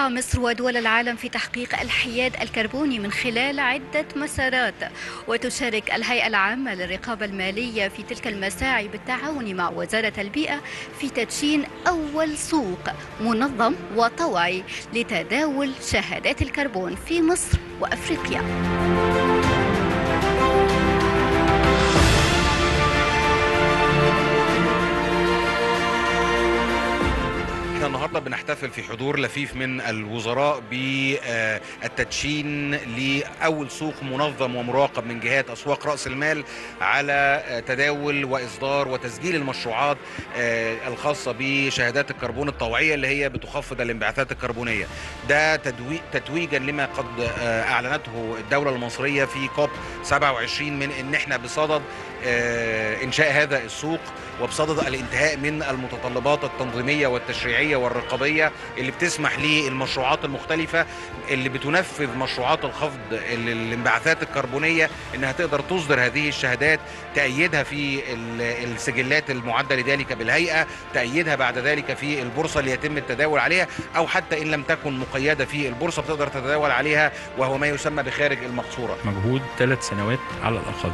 تسعى مصر ودول العالم في تحقيق الحياد الكربوني من خلال عدة مسارات وتشارك الهيئة العامة للرقابة المالية في تلك المساعي بالتعاون مع وزارة البيئة في تدشين أول سوق منظم وطوعي لتداول شهادات الكربون في مصر وأفريقيا احنا النهارده بنحتفل في حضور لفيف من الوزراء بالتدشين لاول سوق منظم ومراقب من جهات اسواق راس المال على تداول واصدار وتسجيل المشروعات آه، الخاصه بشهادات الكربون الطوعيه اللي هي بتخفض الانبعاثات الكربونيه ده تدوي- تتويجا لما قد آه، اعلنته الدوله المصريه في كوب 27 من ان احنا بصدد آه، انشاء هذا السوق وبصدد الانتهاء من المتطلبات التنظيميه والتشريعيه والرقابيه اللي بتسمح للمشروعات المختلفه اللي بتنفذ مشروعات الخفض ال- الانبعاثات الكربونيه انها تقدر تصدر هذه الشهادات تأيدها في ال- السجلات المعده لذلك بالهيئه تأيدها بعد ذلك في البورصه اللي يتم التداول عليها او حتى ان لم تكن مقيده في البورصه بتقدر تتداول عليها وهو ما يسمى بخارج المقصوره مجهود ثلاث سنوات على الأقل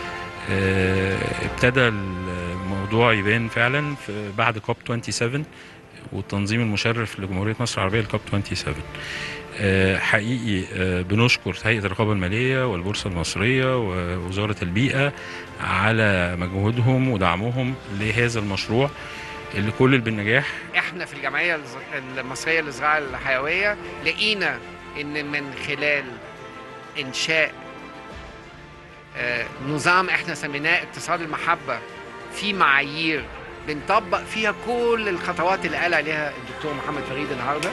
آه، ابتدى الموضوع يبان فعلا في بعد كوب 27 والتنظيم المشرف لجمهورية مصر العربية لكوب 27 آه، حقيقي آه، بنشكر هيئة الرقابة المالية والبورصة المصرية ووزارة البيئة على مجهودهم ودعمهم لهذا المشروع اللي كل بالنجاح احنا في الجمعيه الز- المصريه للزراعه الحيويه لقينا ان من خلال انشاء آه، نظام احنا سميناه اقتصاد المحبه في معايير بنطبق فيها كل الخطوات اللي قال عليها الدكتور محمد فريد النهارده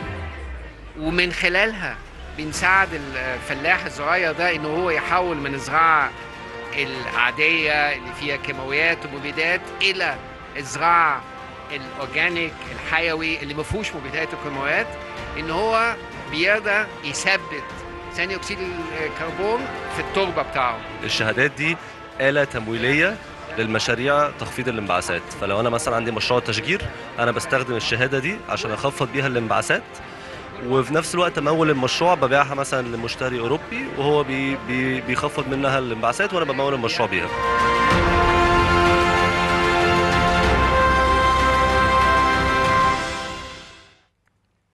ومن خلالها بنساعد الفلاح الصغير ده ان هو يحول من الزراعه العاديه اللي فيها كيماويات ومبيدات الى الزراعه الاورجانيك الحيوي اللي ما فيهوش مبيدات وكيماويات ان هو بيقدر يثبت ثاني اكسيد الكربون في التربه بتاعه الشهادات دي آلة تمويلية للمشاريع تخفيض الانبعاثات فلو انا مثلا عندي مشروع تشجير انا بستخدم الشهاده دي عشان اخفض بيها الانبعاثات وفي نفس الوقت امول المشروع ببيعها مثلا لمشتري اوروبي وهو بي بي بيخفض منها الانبعاثات وانا بمول المشروع بيها